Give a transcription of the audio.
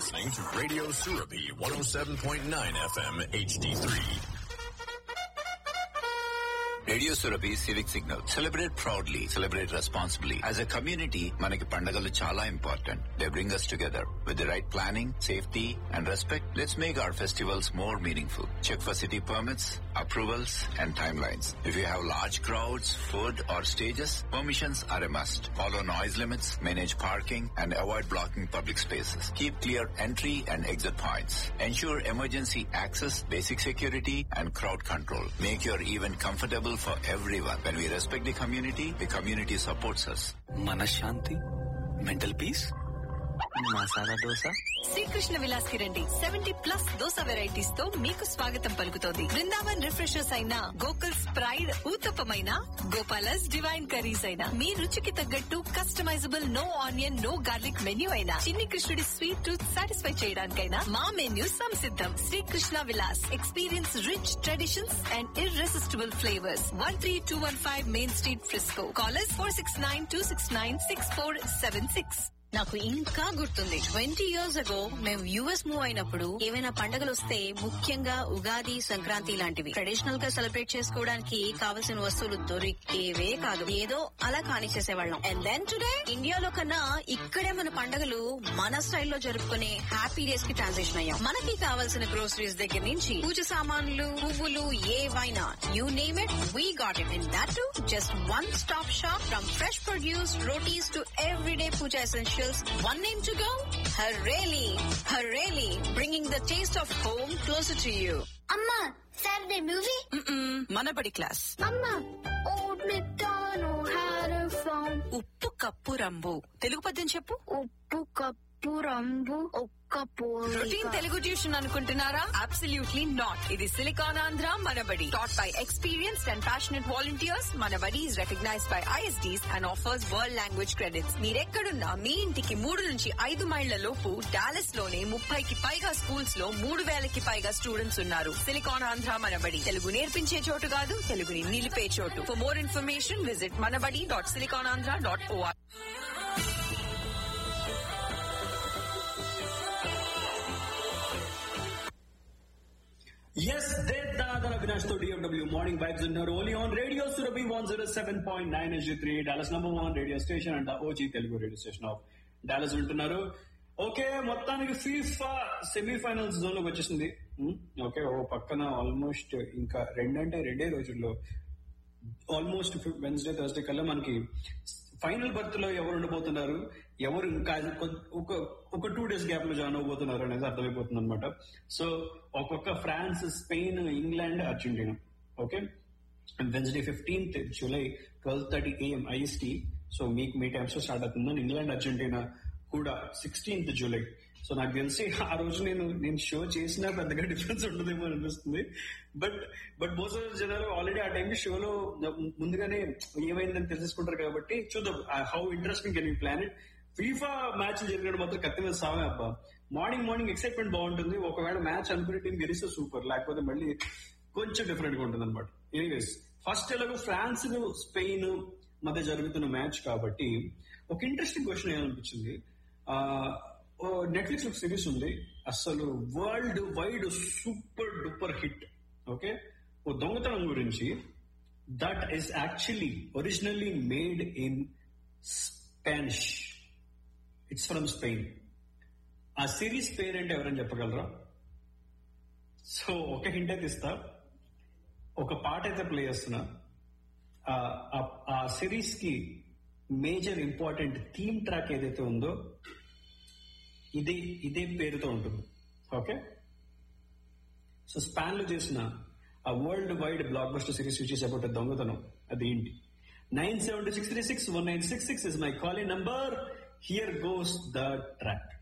listening to Radio Surabi 107.9 FM HD3. Radio Surabhi civic signal celebrate proudly celebrate responsibly as a community మనకి పండుగలు చాలా important they bring us together with the right planning safety and respect let's make our festivals more meaningful check for city permits approvals and timelines if you have large crowds food or stages permissions are a must follow noise limits manage parking and avoid blocking public spaces keep clear entry and exit points ensure emergency access, basic security, and crowd control. Make your event comfortable for everyone. When we respect the community, the community supports us. మనశ్శాంతి mental peace masala dosa Srikrishna Vilas కి రండి seventy plus dosa varieties తో మీకు స్వాగతం పలుకుతోంది Brindavan refreshers అయిన Gokul's pride ఊతప్పమైన Gopala's divine curries అయినా మీ రుచికి తగ్గట్టు customisable no onion no garlic menu అయినా చిన్ని కృష్ణుడి స్వీట్ టూత్ సాటిస్ఫై చేయడానికైనా మా మెన్యూ సంసిద్ధం Srikrishna Vilas experience rich traditions and irresistible flavours one three two one five main street Frisco callers four six nine two six nine six four seven six నాకు ఇంకా గుర్తుంది twenty years ago మేము US move అయినప్పుడు ఏవైనా పండుగలు వస్తే ముఖ్యంగా ఉగాది సంక్రాంతి లాంటివి ట్రెడిషనల్ గా సెలబ్రేట్ చేసుకోవడానికి కావలసిన వస్తువులు దొరికేవే కాదు ఏదో అలా కానిచ్చేసేవాళ్ళం అండ్ దెన్ టుడే ఇండియాలో కన్నా ఇక్కడే మన పండుగలు మన స్టైల్లో జరుపుకునే హ్యాపీ డేస్ కి ట్రాన్సిషన్ అయ్యాం మనకి కావాల్సిన గ్రోసరీస్ దగ్గర నుంచి పూజ సామాన్లు పువ్వులు ఏవైనా you name it we got it in that to just one stop shop from fresh produce rotis to everyday puja essentials. One name to go? Hareli. Hareli, bringing the taste of home closer to you. అమ్మా Saturday movie Mm-mm, Manabadi class అమ్మా old McDonald had a farm ఉప్పు కప్పు రంబు తెలుగు పద్యం చెప్పు ఉప్పు కప్పు రంబు ఒక్క రొటీన్ పోలిక తెలుగు ట్యూషన్ అనుకుంటున్నారా అబ్సల్యూట్లీ నాట్ ఇది silicon Andhra Manabadi taught by experienced and passionate volunteers Manabadi is recognised by ISDs and offers world language credits మీరెక్కడున్నా మీ ఇంటికి మూడు నుంచి ఐదు మైళ్ల లోపు డాలస్ లోనే ముప్పైకి పైగా స్కూల్స్ లో మూడు వేలకి పైగా స్టూడెంట్స్ ఉన్నారు సిలికాన్ ఆంధ్ర మనబడి తెలుగు నేర్పించే చోటు కాదు తెలుగుని నిలిపే చోటు for more information visit Manabadi dot silicon Andhra dot OR Yes, Dev Dhanadhan Avinash to DFW Morning Vibes in her only on Radio Surabhi 107.9 SG3, Dallas number one radio station and the OG Telugu radio station of Dallas వింటున్నారు okay మొత్తానికి FIFA semifinals zone లోకి వచ్చేసింది okay ఓ పక్కన almost ఇంకా రెండంటే రెండే రోజుల్లో almost Wednesday Thursday కల్లా మనకి ఫైనల్ బర్త్ లో ఎవరు ఉండబోతున్నారు ఎవరు ఇంకా కొ- ఒక ఒక టూ డేస్ గ్యాప్ లో జాయిన్ అవబోతున్నారు అనేది అర్థమైపోతుంది అనమాట సో ఒక్కొక్క France Spain England Argentina okay Wednesday fifteenth July twelve thirty AM IST so మీకు మీ టైమ్స్ లో స్టార్ట్ అవుతుందని ఇంగ్లాండ్ అర్జెంటీనా కూడా సిక్స్టీన్త్ జూలై సో నాకు తెలిసి ఆ రోజు నేను నేను షో చేసినా పెద్దగా డిఫరెన్స్ ఉండదేమో అనిపిస్తుంది బట్ బట్ మోస్ట్ ఆఫ్ జనాలు ఆల్రెడీ ఆ టైంకి షోలో ముందుగానే ఏమైందని తెలుసుకుంటారు కాబట్టి చూద్దాం how interesting can you plan it FIFA match జరిగినప్పుడు మాత్రం కత్తి మీద సామే అబ్బా మార్నింగ్ మార్నింగ్ ఎక్సైట్మెంట్ బాగుంటుంది ఒకవేళ మ్యాచ్ అనుకునే టీం గెలిస్తే సూపర్ లేకపోతే మళ్ళీ కొంచెం డిఫరెంట్ గా ఉంటుంది అనమాట ఎనీవేస్ ఫస్ట్ ఎలాగో ఫ్రాన్స్ స్పెయిన్ మధ్య జరుగుతున్న మ్యాచ్ కాబట్టి ఒక ఇంట్రెస్టింగ్ క్వశ్చన్ ఏమనిపించింది నెట్ఫ్లిక్స్ ఒక సిరీస్ ఉంది అసలు world wide super duper hit okay ఓ దొంగతనం గురించి that is actually originally made in Spanish it's from Spain ఆ సిరీస్ పేరేంటి ఎవరైనా చెప్పగలరా సో ఒక హింట్ అయితే ఇస్తా ఒక పాట అయితే ప్లే చేస్తున్నా ఆ- ఆ- ఆ సిరీస్ కి మేజర్ ఇంపార్టెంట్ థీమ్ ట్రాక్ ఏదైతే ఉందో ఇదే ఇదే పేరుతో ఉంటుంది ఓకే సో స్పాన్ లో చేసిన ఆ world wide blockbuster series which is about దొంగతనం అది ఏంటి nine seven six three six one nine six six is my calling number here goes the track